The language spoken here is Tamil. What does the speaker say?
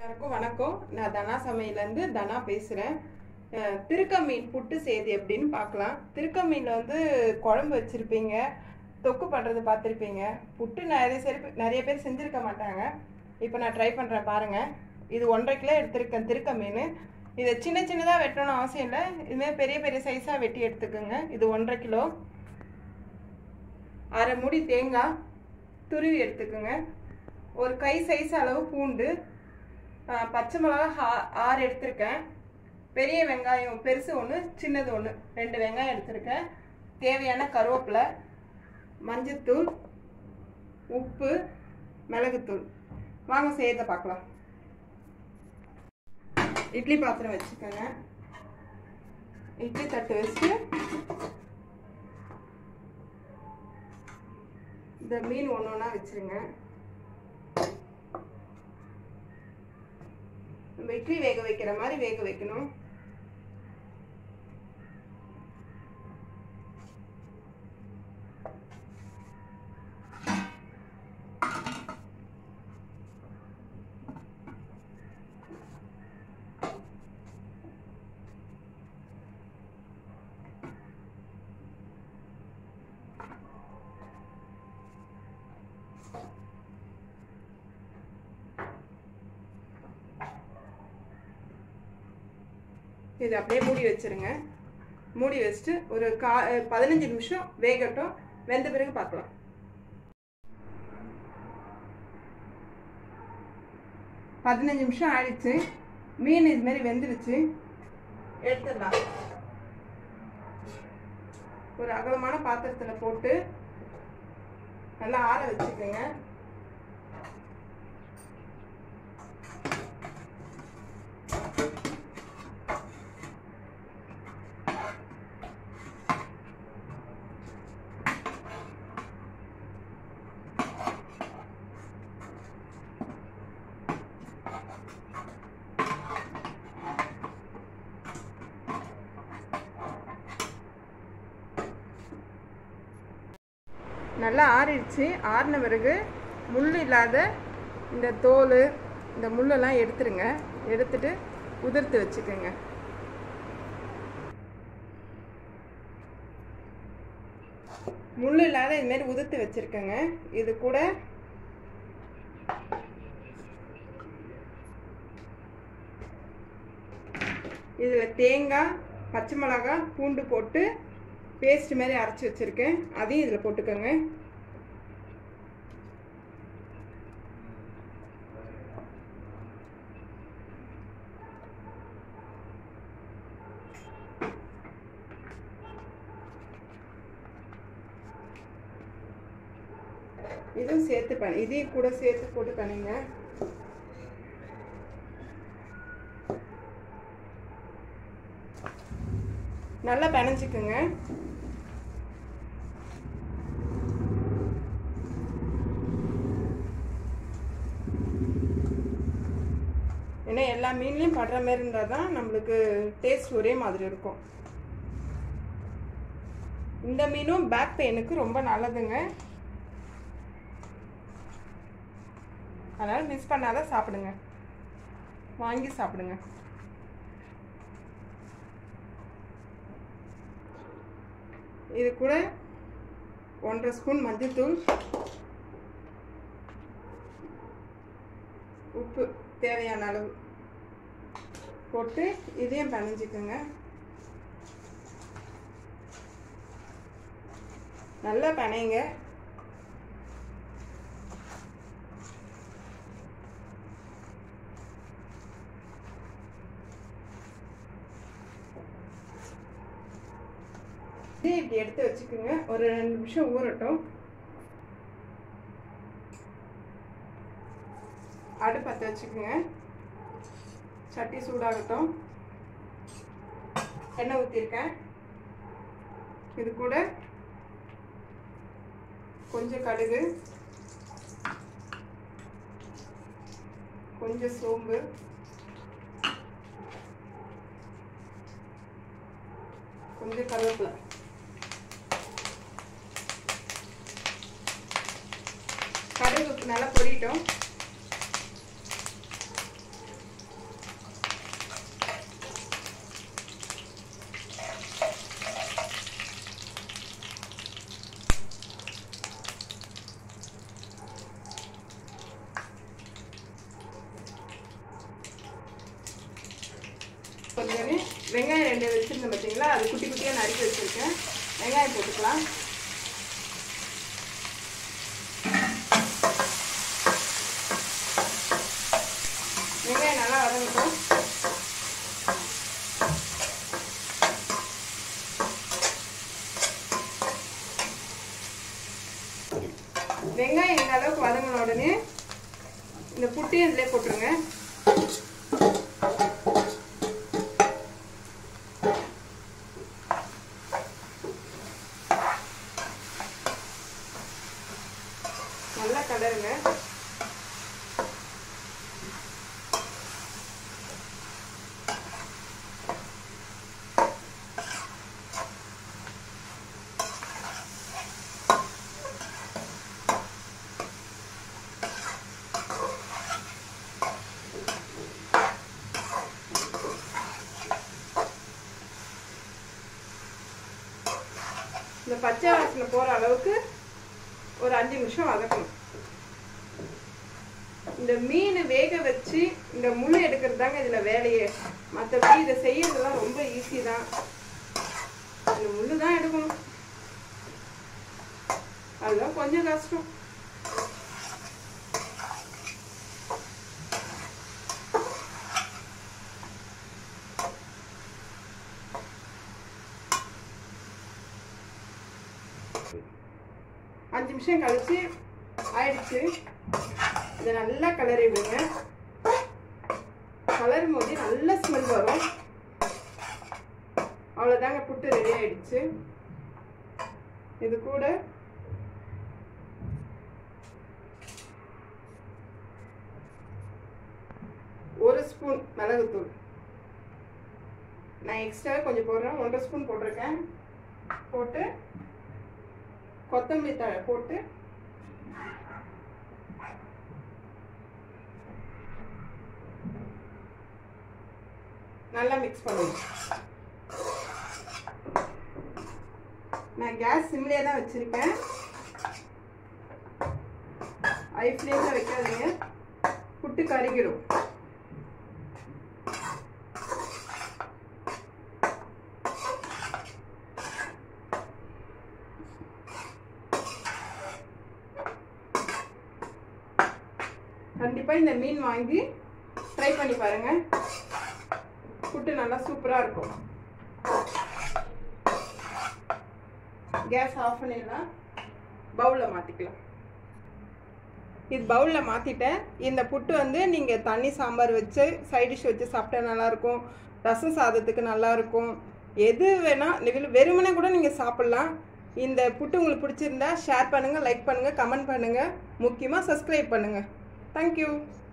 எல்லாருக்கும் வணக்கம் நான் தனா சமையலேருந்து தனா பேசுகிறேன் திருக்க மீன் புட்டு செய்து எப்படின்னு பார்க்கலாம் திருக்க மீனில் வந்து குழம்பு வச்சுருப்பீங்க தொக்கு பண்ணுறது பார்த்துருப்பீங்க புட்டு நிறைய சரி நிறைய பேர் செஞ்சுருக்க மாட்டாங்க இப்போ நான் ட்ரை பண்ணுறேன் பாருங்கள் இது ஒன்றரை கிலோ எடுத்திருக்கேன் திருக்க மீன் இதை சின்ன சின்னதாக வெட்டணும்னு அவசியம் இல்லை இதுமாதிரி பெரிய பெரிய சைஸாக வெட்டி எடுத்துக்கோங்க இது ஒன்றரை கிலோ அரை மூடி தேங்காய் துருவி எடுத்துக்கோங்க ஒரு கை சைஸ் அளவு பூண்டு பச்சை மிளகா ஹா ஆறு எடுத்திருக்கேன் பெரிய வெங்காயம் பெருசு ஒன்று சின்னது ஒன்று ரெண்டு வெங்காயம் எடுத்திருக்கேன் தேவையான கருவேப்பிலை மஞ்சத்தூள் உப்பு மிளகுத்தூள் வாங்க செய்யறத பார்க்கலாம் இட்லி பாத்திரம் வச்சுக்கோங்க இட்லி தட்டு வச்சுட்டு இந்த மீன் ஒன்று ஒன்றா வச்சுருங்க நம்ம இட்லி வேக வைக்கிற மாதிரி வேக வைக்கணும் இது அப்படியே மூடி வச்சிருங்க மூடி வச்சுட்டு ஒரு கா பதினஞ்சு நிமிஷம் வேகட்டும் வெந்த பிறகு பார்க்கலாம் பதினஞ்சு நிமிஷம் ஆயிடுச்சு மீன் இது மாதிரி வெந்துருச்சு எடுத்துடலாம் ஒரு அகலமான பாத்திரத்தில் போட்டு நல்லா ஆற வச்சுக்கோங்க நல்லா ஆறிடுச்சு ஆறின பிறகு முள் இல்லாத இந்த தோல் இந்த முள்ளெல்லாம் எடுத்துருங்க எடுத்துட்டு உதிர்த்து வச்சுக்கோங்க முள் இல்லாத இதுமாரி உதிர்த்து வச்சுருக்கேங்க இது கூட இதில் தேங்காய் பச்சை மிளகாய் பூண்டு போட்டு பேஸ்ட் மாதிரி அரைச்சி வச்சுருக்கேன் அதையும் இதில் போட்டுக்கோங்க இதுவும் சேர்த்து பண்ண இதையும் கூட சேர்த்து போட்டு பண்ணுங்க நல்லா பிணைஞ்சிக்குங்க ஏன்னா எல்லா மீன்லையும் படுற மாதிரி இருந்தால் தான் நம்மளுக்கு டேஸ்ட் ஒரே மாதிரி இருக்கும் இந்த மீனும் பேக் பெயினுக்கு ரொம்ப நல்லதுங்க அதனால் மிஸ் பண்ணாத சாப்பிடுங்க வாங்கி சாப்பிடுங்க இது கூட ஒன்றரை ஸ்பூன் மஞ்சள்தூள் உப்பு தேவையான அளவு போட்டு இதையும் பிணைஞ்சிக்கோங்க நல்லா பிணைங்க இதே இப்படி எடுத்து வச்சுக்கோங்க ஒரு ரெண்டு நிமிஷம் ஊறட்டும் அடுப்பத்தை வச்சுக்கோங்க சட்டி சூடாகட்டும் எண்ணெய் ஊற்றிருக்கேன் இது கூட கொஞ்சம் கடுகு கொஞ்சம் சோம்பு கொஞ்சம் கருவேப்பிலை கடுகு நல்லா பொரியட்டும் கொஞ்சம் வெங்காயம் ரெண்டு வச்சுருந்தேன் பார்த்தீங்களா அது குட்டி குட்டியாக நறுக்கி வச்சுருக்கேன் வெங்காயம் போட்டுக்கலாம் வெங்காயம் நல்லா வதங்கட்டும் வெங்காயம் இந்த அளவுக்கு வதங்கின உடனே இந்த புட்டையும் இதிலே போட்டுருங்க நல்லா கலருங்க இந்த பச்சை வாசனை போகிற அளவுக்கு ஒரு அஞ்சு நிமிஷம் வதக்கணும் இந்த மீன் வேக வச்சு இந்த முள் எடுக்கிறது தாங்க இதில் வேலையே மற்றபடி இதை செய்யறதுலாம் ரொம்ப ஈஸி தான் இந்த முள் தான் எடுக்கணும் அதுதான் கொஞ்சம் கஷ்டம் அஞ்சு நிமிஷம் கழிச்சு ஆயிடுச்சு இதை நல்லா கலரி விடுங்க கலரும் போது நல்ல ஸ்மெல் வரும் அவ்வளோதாங்க புட்டு ரெடி ஆயிடுச்சு இது கூட ஒரு ஸ்பூன் மிளகுத்தூள் நான் எக்ஸ்ட்ரா கொஞ்சம் போடுறேன் ஒன்றரை ஸ்பூன் போட்டிருக்கேன் போட்டு கொத்தமல்லி தழை போட்டு நல்லா மிக்ஸ் பண்ணுங்க நான் கேஸ் சிம்லேயே தான் வச்சுருக்கேன் ஹை ஃப்ளேமில் வைக்காதீங்க புட்டு கருகிடும் கண்டிப்பாக இந்த மீன் வாங்கி ட்ரை பண்ணி பாருங்க புட்டு நல்லா சூப்பராக இருக்கும் கேஸ் ஆஃப் பண்ணிடலாம் பவுலில் மாற்றிக்கலாம் இது பவுலில் மாற்றிட்டேன் இந்த புட்டு வந்து நீங்கள் தண்ணி சாம்பார் வச்சு சைட் டிஷ் வச்சு சாப்பிட்டா நல்லாயிருக்கும் ரசம் சாதத்துக்கு நல்லாயிருக்கும் எது வேணால் வெறுமனே கூட நீங்கள் சாப்பிட்லாம் இந்த புட்டு உங்களுக்கு பிடிச்சிருந்தா ஷேர் பண்ணுங்கள் லைக் பண்ணுங்கள் கமெண்ட் பண்ணுங்கள் முக்கியமாக சப்ஸ்கிரைப் பண்ணுங்கள் தேங்க்யூ